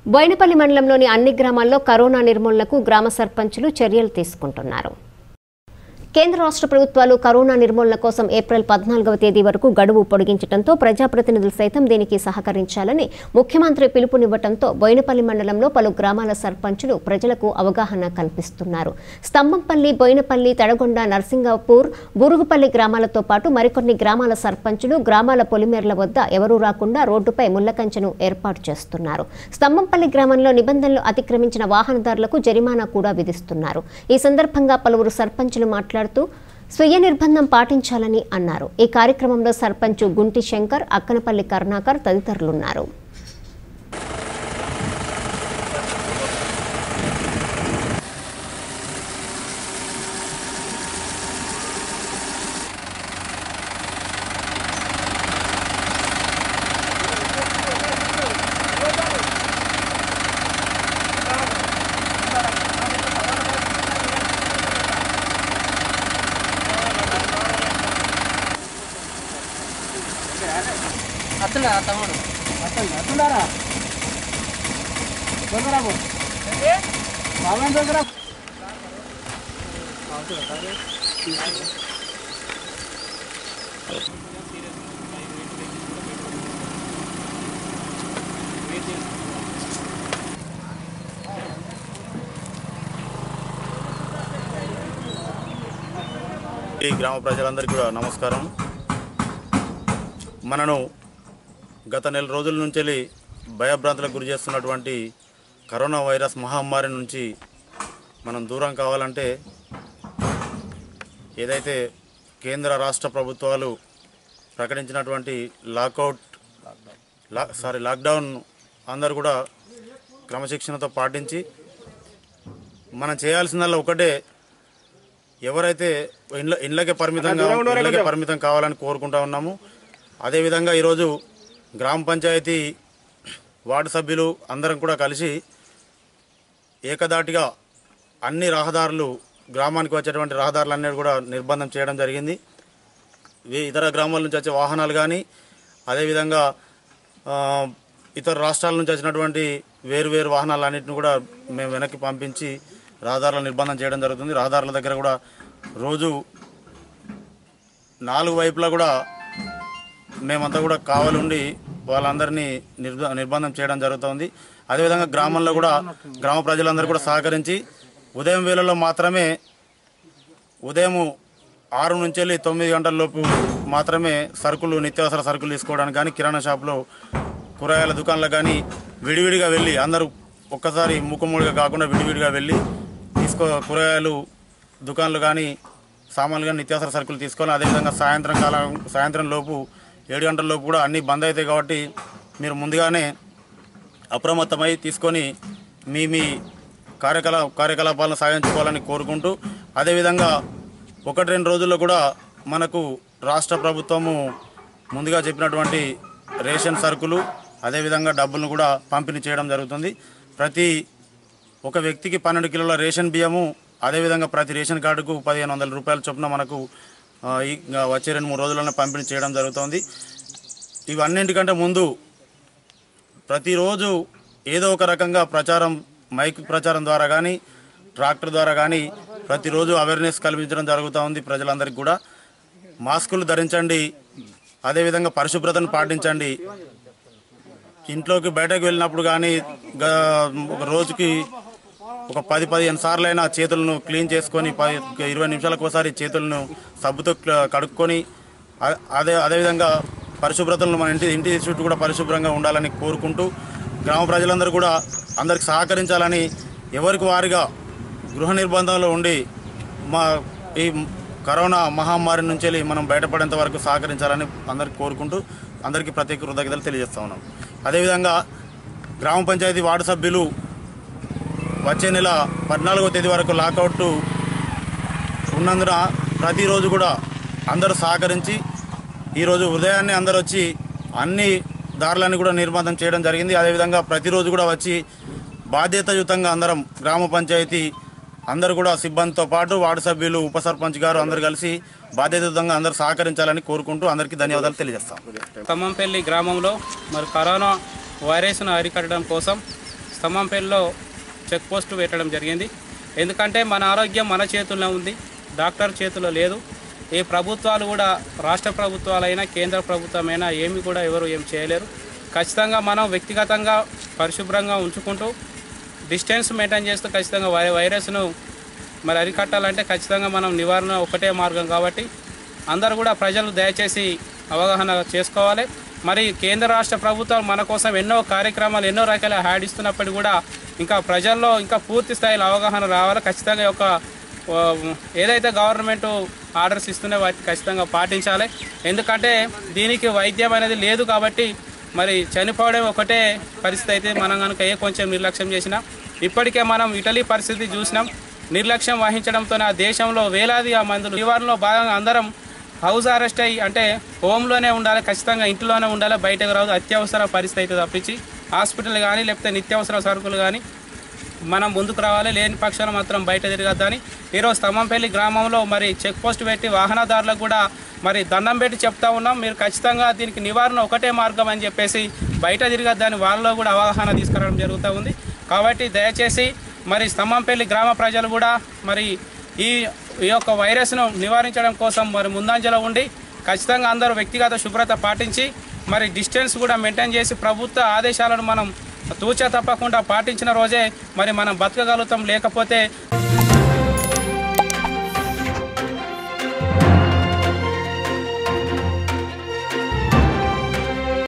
బోయినపల్లి మండలంలోని అన్ని గ్రామాల్లో కరోనా నిర్మూలనకు గ్రామ సర్పంచులు చర్యలు తీసుకుంటున్నారు కేంద్ర రాష్ట్ర ప్రభుత్వాలు కరోనా నిర్మూలన కోసం ఏప్రిల్ పద్నాలుగవ తేదీ వరకు గడువు పొడిగించడంతో ప్రజాప్రతినిధులు సైతం దీనికి సహకరించాలని ముఖ్యమంత్రి పిలుపునివ్వడంతో బోయినపల్లి మండలంలో పలు గ్రామాల సర్పంచులు ప్రజలకు అవగాహన కల్పిస్తున్నారు స్తంభంపల్లి బోయినపల్లి తడగొండ నర్సింగాపూర్ బురుగుపల్లి గ్రామాలతో పాటు మరికొన్ని గ్రామాల సర్పంచులు గ్రామాల పొలిమేర్ల వద్ద ఎవరూ రాకుండా రోడ్డుపై ముళ్లకంచెను ఏర్పాటు చేస్తున్నారు స్తంభంపల్లి గ్రామంలో నిబంధనలు అతిక్రమించిన వాహనదారులకు జరిమానా కూడా విధిస్తున్నారు ఈ సందర్భంగా పలువురు సర్పంచులు మాట్లాడుతూ స్వీయ నిర్బంధం పాటించాలని అన్నారు ఈ కార్యక్రమంలో సర్పంచ్ గుంటి శంకర్ అక్కనపల్లి కరుణాకర్ తదితరులున్నారు అత్తుండా తమ్ముడు అత్తుండా అత్తుండారా దొరకరాబు బాబా దొరకరా ఈ గ్రామ ప్రజలందరికీ కూడా నమస్కారం మనను గత నెల రోజుల నుంచి భయభ్రాంతులకు గురి చేస్తున్నటువంటి కరోనా వైరస్ మహమ్మారి నుంచి మనం దూరం కావాలంటే ఏదైతే కేంద్ర రాష్ట్ర ప్రభుత్వాలు ప్రకటించినటువంటి లాకౌట్ లా సారీ లాక్డౌన్ అందరూ కూడా క్రమశిక్షణతో పాటించి మనం చేయాల్సిందల్లా ఒకటే ఎవరైతే ఇండ్ల ఇండ్లకే పరిమితంగా ఇండ్లకే పరిమితం కావాలని కోరుకుంటా ఉన్నాము అదేవిధంగా ఈరోజు గ్రామ పంచాయతీ వార్డు సభ్యులు అందరం కూడా కలిసి ఏకదాటిగా అన్ని రహదారులు గ్రామానికి వచ్చేటువంటి రహదారులు అన్నీ కూడా నిర్బంధం చేయడం జరిగింది వే- ఇతర గ్రామాల నుంచి వచ్చే వాహనాలు కానీ అదేవిధంగా ఆ, ఇతర రాష్ట్రాల నుంచి వచ్చినటువంటి వేరు వేరు వాహనాలన్నింటిని కూడా మేము వెనక్కి పంపించి రహదారుల నిర్బంధం చేయడం జరుగుతుంది రహదారుల దగ్గర కూడా రోజు నాలుగు వైపులా కూడా మేమంతా కూడా కావాలుండి వాళ్ళందరినీ నిర్బ నిర్బంధం చేయడం జరుగుతుంది అదేవిధంగా గ్రామంలో కూడా గ్రామ ప్రజలందరూ కూడా సహకరించి ఉదయం వేళలో మాత్రమే ఉదయం ఆరు నుంచి వెళ్ళి తొమ్మిది గంటల లోపు మాత్రమే సరుకులు నిత్యావసర సరుకులు తీసుకోవడానికి కానీ కిరాణా షాప్లో కూరగాయల దుకాణాలకు కానీ విడివిడిగా వెళ్ళి అందరూ ఒక్కసారి ముక్కుముడిగా కాకుండా విడివిడిగా వెళ్ళి తీసుకో కూరగాయలు దుకాణాలు కానీ సామాన్లు కానీ నిత్యావసర సరుకులు తీసుకోవాలి అదేవిధంగా సాయంత్రం కాలం సాయంత్రం లోపు ఏడు గంటల లోపు కూడా అన్నీ బంద్ అవుతాయి కాబట్టి మీరు ముందుగానే అప్రమత్తమై తీసుకొని మీ మీ కార్యకలా కార్యకలాపాలను సాగించుకోవాలని కోరుకుంటూ అదేవిధంగా ఒకటి రెండు రోజుల్లో కూడా మనకు రాష్ట్ర ప్రభుత్వము ముందుగా చెప్పినటువంటి రేషన్ సరుకులు అదేవిధంగా డబ్బులను కూడా పంపిణీ చేయడం జరుగుతుంది ప్రతి ఒక వ్యక్తికి పన్నెండు కిలోల రేషన్ బియ్యము అదేవిధంగా ప్రతి రేషన్ కార్డుకు పదిహేను వందల రూపాయల చొప్పున మనకు ఆ, ఈ వచ్చే రెండు మూడు రోజుల్లోనే పంపిణీ చేయడం జరుగుతుంది ఇవన్నింటికంటే ముందు ప్రతిరోజు ఏదో ఒక రకంగా ప్రచారం మైక్ ప్రచారం ద్వారా కానీ ట్రాక్టర్ ద్వారా కానీ ప్రతిరోజు అవేర్నెస్ కల్పించడం జరుగుతూ ఉంది ప్రజలందరికీ కూడా మాస్కులు ధరించండి అదేవిధంగా పరిశుభ్రతను పాటించండి ఇంట్లోకి బయటకు వెళ్ళినప్పుడు కానీ గ- ఒక రోజుకి ఒక పది పదిహేను సార్లు అయినా చేతులను క్లీన్ చేసుకొని పది ఇరవై నిమిషాలకు ఒకసారి చేతులను సబ్బుతో క్ల- కడుక్కొని అ- అదే అదేవిధంగా పరిశుభ్రతలను మన ఇంటి ఇంటి చుట్టూ కూడా పరిశుభ్రంగా ఉండాలని కోరుకుంటూ గ్రామ ప్రజలందరూ కూడా అందరికి సహకరించాలని ఎవరికి వారిగా గృహ నిర్బంధంలో ఉండి మా ఈ కరోనా మహమ్మారి నుంచి వెళ్ళి మనం బయటపడేంత వరకు సహకరించాలని అందరికి కోరుకుంటూ అందరికీ ప్రత్యేక కృతజ్ఞతలు తెలియజేస్తా ఉన్నాం అదేవిధంగా గ్రామ పంచాయతీ వార్డు సభ్యులు వచ్చే నెల పద్నాలుగో తేదీ వరకు లాకౌట్ ఉన్నందున ప్రతిరోజు కూడా అందరూ సహకరించి ఈరోజు ఉదయాన్నే అందరూ వచ్చి అన్ని దారులన్నీ కూడా నిర్బంధం చేయడం జరిగింది అదేవిధంగా ప్రతిరోజు కూడా వచ్చి బాధ్యతాయుతంగా అందరం గ్రామ పంచాయతీ అందరూ కూడా సిబ్బందితో పాటు వార్డు సభ్యులు ఉప సర్పంచ్ గారు అందరు కలిసి బాధ్యతాయుతంగా అందరూ సహకరించాలని కోరుకుంటూ అందరికీ ధన్యవాదాలు తెలియజేస్తాం ఖమ్మంపల్లి గ్రామంలో మరి కరోనా వైరస్ను అరికట్టడం కోసం స్తంభంపల్లిలో చెక్ పోస్ట్ పెట్టడం జరిగింది ఎందుకంటే మన ఆరోగ్యం మన చేతుల్లో ఉంది డాక్టర్ చేతిలో లేదు ఏ ప్రభుత్వాలు కూడా రాష్ట్ర ప్రభుత్వాలైనా కేంద్ర ప్రభుత్వమైనా ఏమి కూడా ఎవరు ఏం చేయలేరు ఖచ్చితంగా మనం వ్యక్తిగతంగా పరిశుభ్రంగా ఉంచుకుంటూ డిస్టెన్స్ మెయింటైన్ చేస్తూ ఖచ్చితంగా వై వైరస్ను మరి అరికట్టాలంటే ఖచ్చితంగా మనం నివారణ ఒకటే మార్గం కాబట్టి అందరూ కూడా ప్రజలు దయచేసి అవగాహన చేసుకోవాలి మరి కేంద్ర రాష్ట్ర ప్రభుత్వాలు మన కోసం ఎన్నో కార్యక్రమాలు ఎన్నో రకాల హ్యాడ్ ఇస్తున్నప్పటికీ కూడా ఇంకా ప్రజల్లో ఇంకా పూర్తి స్థాయిలో అవగాహన రావాలి ఖచ్చితంగా ఈ యొక్క ఆ, ఏదైతే గవర్నమెంట్ ఆర్డర్స్ ఇస్తున్నాయో వాటిని ఖచ్చితంగా పాటించాలి ఎందుకంటే దీనికి వైద్యం అనేది లేదు కాబట్టి మరి చనిపోవడం ఒకటే పరిస్థితి అయితే మనం కనుక ఏ కొంచెం నిర్లక్ష్యం చేసినా ఇప్పటికే మనం ఇటలీ పరిస్థితి చూసినాం నిర్లక్ష్యం వహించడంతో ఆ దేశంలో వేలాది ఆ మందులు నివారణలో భాగంగా అందరం హౌస్ అరెస్ట్ అయ్యి అంటే హోమ్లోనే ఉండాలి ఖచ్చితంగా ఇంట్లోనే ఉండాలి బయటకు రాదు అత్యవసర పరిస్థితి అయితే తప్పించి హాస్పిటల్ కానీ లేకపోతే నిత్యావసర సరుకులు కానీ మనం ముందుకు రావాలి లేని పక్షాన మాత్రం బయట తిరగద్దని ఈరోజు స్తంభంపల్లి గ్రామంలో మరి చెక్ పోస్ట్ పెట్టి వాహనదారులకు కూడా మరి దండం పెట్టి చెప్తా ఉన్నాం మీరు ఖచ్చితంగా దీనికి నివారణ ఒకటే మార్గం అని చెప్పేసి బయట తిరగద్దని వాళ్ళలో కూడా అవగాహన తీసుకురావడం జరుగుతూ ఉంది కాబట్టి దయచేసి మరి స్తంభంపల్లి గ్రామ ప్రజలు కూడా మరి ఈ ఈ యొక్క వైరస్ను నివారించడం కోసం మరి ముందంజలో ఉండి ఖచ్చితంగా అందరూ వ్యక్తిగత శుభ్రత పాటించి మరి డిస్టెన్స్ కూడా మెయింటైన్ చేసి ప్రభుత్వ ఆదేశాలను మనం తూచా తప్పకుండా పాటించిన రోజే మరి మనం బతకగలుగుతాం లేకపోతే